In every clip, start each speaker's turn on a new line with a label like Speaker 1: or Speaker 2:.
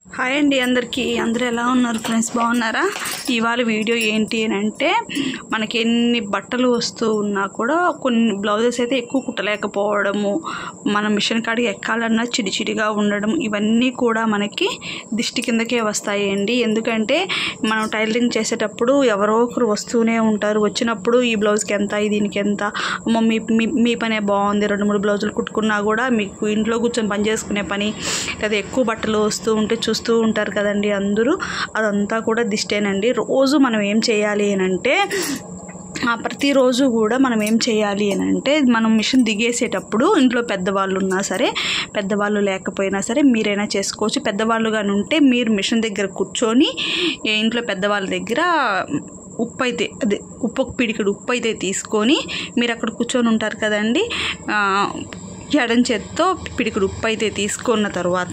Speaker 1: hi అండి అందరికీ అందరూ ఎలా ఉన్నారు ఫ్రెండ్స్ బాగున్నారా ఇవాళ వీడియో ఏంటి అని అంటే మనకి ఎన్ని బట్టలు వస్తూ ఉన్నా కూడా కొన్ని బ్లౌజెస్ అయితే ఎక్కువ కుట్టలేకపోవడము మన మిషన్ కాడికి ఎక్కాలన్నా చిడిచిడిగా ఉండడం ఇవన్నీ కూడా మనకి దిష్టి కిందకే వస్తాయండి ఎందుకంటే మనం టైలరింగ్ చేసేటప్పుడు ఎవరో ఒకరు వస్తూనే ఉంటారు వచ్చినప్పుడు ఈ బ్లౌజ్కి ఎంత దీనికి ఎంత అమ్మో మీ మీ మీ పనే బాగుంది రెండు మూడు బ్లౌజులు కుట్టుకున్నా కూడా మీకు ఇంట్లో కూర్చొని పని చేసుకునే పని లేదా ఎక్కువ బట్టలు వస్తూ ఉంటే చూస్తూ ఉంటారు కదండి అందరూ అదంతా కూడా దిష్టేనండి రోజు మనం ఏం చేయాలి అని అంటే ఆ ప్రతిరోజు కూడా మనం ఏం చేయాలి అని అంటే మనం మిషన్ దిగేసేటప్పుడు ఇంట్లో పెద్దవాళ్ళు ఉన్నా సరే పెద్దవాళ్ళు లేకపోయినా సరే మీరైనా చేసుకోవచ్చు పెద్దవాళ్ళు కానీ ఉంటే మీరు మిషన్ దగ్గర కూర్చొని ఏ ఇంట్లో పెద్దవాళ్ళ దగ్గర ఉప్పు అయితే అదే ఉప్పు ఒక పిడికిడు ఉప్పు అయితే తీసుకొని మీరు అక్కడ కూర్చొని ఉంటారు కదండి ఆ, ఎడం చేత్తో పిడికిడు ఉప్పు అయితే తీసుకున్న తర్వాత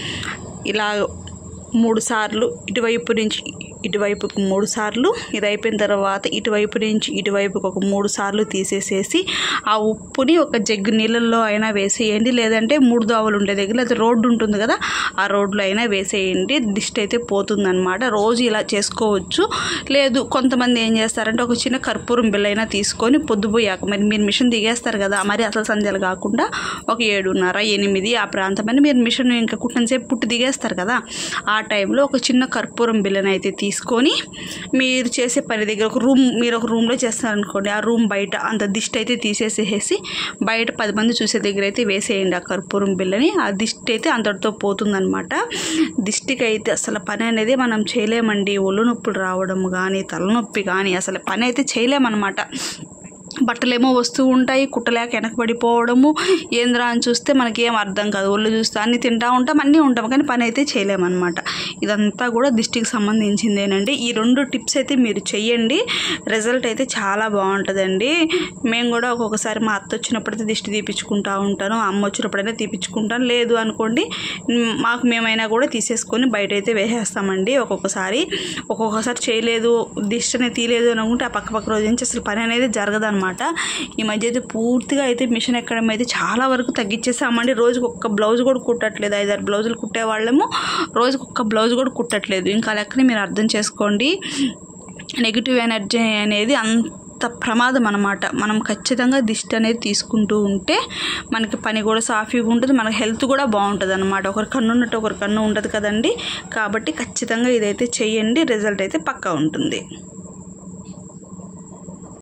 Speaker 1: ఇలా మూడు సార్లు ఇటువైపు నుంచి ఇటువైపుకు మూడు సార్లు ఇది అయిపోయిన తర్వాత ఇటువైపు నుంచి ఇటువైపుకు ఒక మూడు సార్లు తీసేసేసి ఆ ఉప్పుని ఒక జగ్గు నీళ్ళల్లో అయినా వేసేయండి లేదంటే మూడు దోవలు ఉండే దగ్గర లేదా రోడ్డు ఉంటుంది కదా ఆ రోడ్లో అయినా వేసేయండి దిష్టి అయితే పోతుందన్నమాట రోజు ఇలా చేసుకోవచ్చు లేదు కొంతమంది ఏం చేస్తారంటే ఒక చిన్న కర్పూరం బిల్ల అయినా తీసుకొని పొద్దుపోయాక మరి మీరు మిషన్ దిగేస్తారు కదా మరి అసలు సంధ్యాలు కాకుండా ఒక ఏడున్నర ఎనిమిది ఆ ప్రాంతమని మీరు మిషన్ ఇంకా కుట్టినసేపు పుట్టి దిగేస్తారు కదా ఆ టైంలో ఒక చిన్న కర్పూరం బిల్లని అయితే తీసుకొని మీరు చేసే పని దగ్గర ఒక రూమ్ మీరు ఒక రూమ్లో చేస్తారనుకోండి ఆ రూమ్ బయట అంత దిష్టి అయితే తీసేసేసి బయట పది మంది చూసే దగ్గర అయితే వేసేయండి ఆ కర్పూరం బిల్లని ఆ దిష్టి అయితే అంతటితో పోతుందన్నమాట దిష్టికి అయితే అసలు పని అనేది మనం చేయలేమండి ఒళ్ళు నొప్పులు రావడం కానీ తలనొప్పి కానీ అసలు పని అయితే చేయలేమన్నమాట బట్టలేమో వస్తూ ఉంటాయి కుట్టలేక వెనకబడిపోవడము ఏంద్రా అని చూస్తే మనకి ఏం అర్థం కాదు ఒళ్ళు చూస్తే అన్ని తింటా ఉంటాం అన్నీ ఉంటాం కానీ పని అయితే చేయలేమన్నమాట ఇదంతా కూడా దిష్టికి సంబంధించిందేనండి ఈ రెండు టిప్స్ అయితే మీరు చెయ్యండి రిజల్ట్ అయితే చాలా బాగుంటుందండి మేము కూడా ఒక్కొక్కసారి మా అత్త వచ్చినప్పుడైతే దిష్టి తీపించుకుంటా ఉంటాను అమ్మ వచ్చినప్పుడైనా తీపించుకుంటాను లేదు అనుకోండి మ్, మాకు మేమైనా కూడా తీసేసుకొని బయట అయితే వేసేస్తామండి ఒక్కొక్కసారి ఒక్కొక్కసారి చేయలేదు దిష్టి అనేది తీయలేదు అని అనుకుంటే ఆ పక్క పక్క రోజు నుంచి అసలు పని అనేది జరగదనమాట ఈ మధ్య అయితే పూర్తిగా అయితే మిషన్ ఎక్కడం అయితే చాలా వరకు తగ్గించేసామండి రోజుకి ఒక్క బ్లౌజ్ కూడా కుట్టట్లేదు ఐదారు బ్లౌజులు కుట్టే వాళ్ళము రోజుకి ఒక్క బ్లౌజ్ కూడా కుట్టట్లేదు ఇంకా లెక్కని మీరు అర్థం చేసుకోండి నెగిటివ్ ఎనర్జీ అనేది అంత ప్రమాదం అనమాట మనం ఖచ్చితంగా దిష్టి అనేది తీసుకుంటూ ఉంటే మనకి పని కూడా సాఫీగా ఉంటుంది మన హెల్త్ కూడా బాగుంటుంది అనమాట ఒకరి కన్ను ఉన్నట్టు ఒకరి కన్ను ఉండదు కదండి కాబట్టి ఖచ్చితంగా ఇదైతే చెయ్యండి రిజల్ట్ అయితే పక్కా ఉంటుంది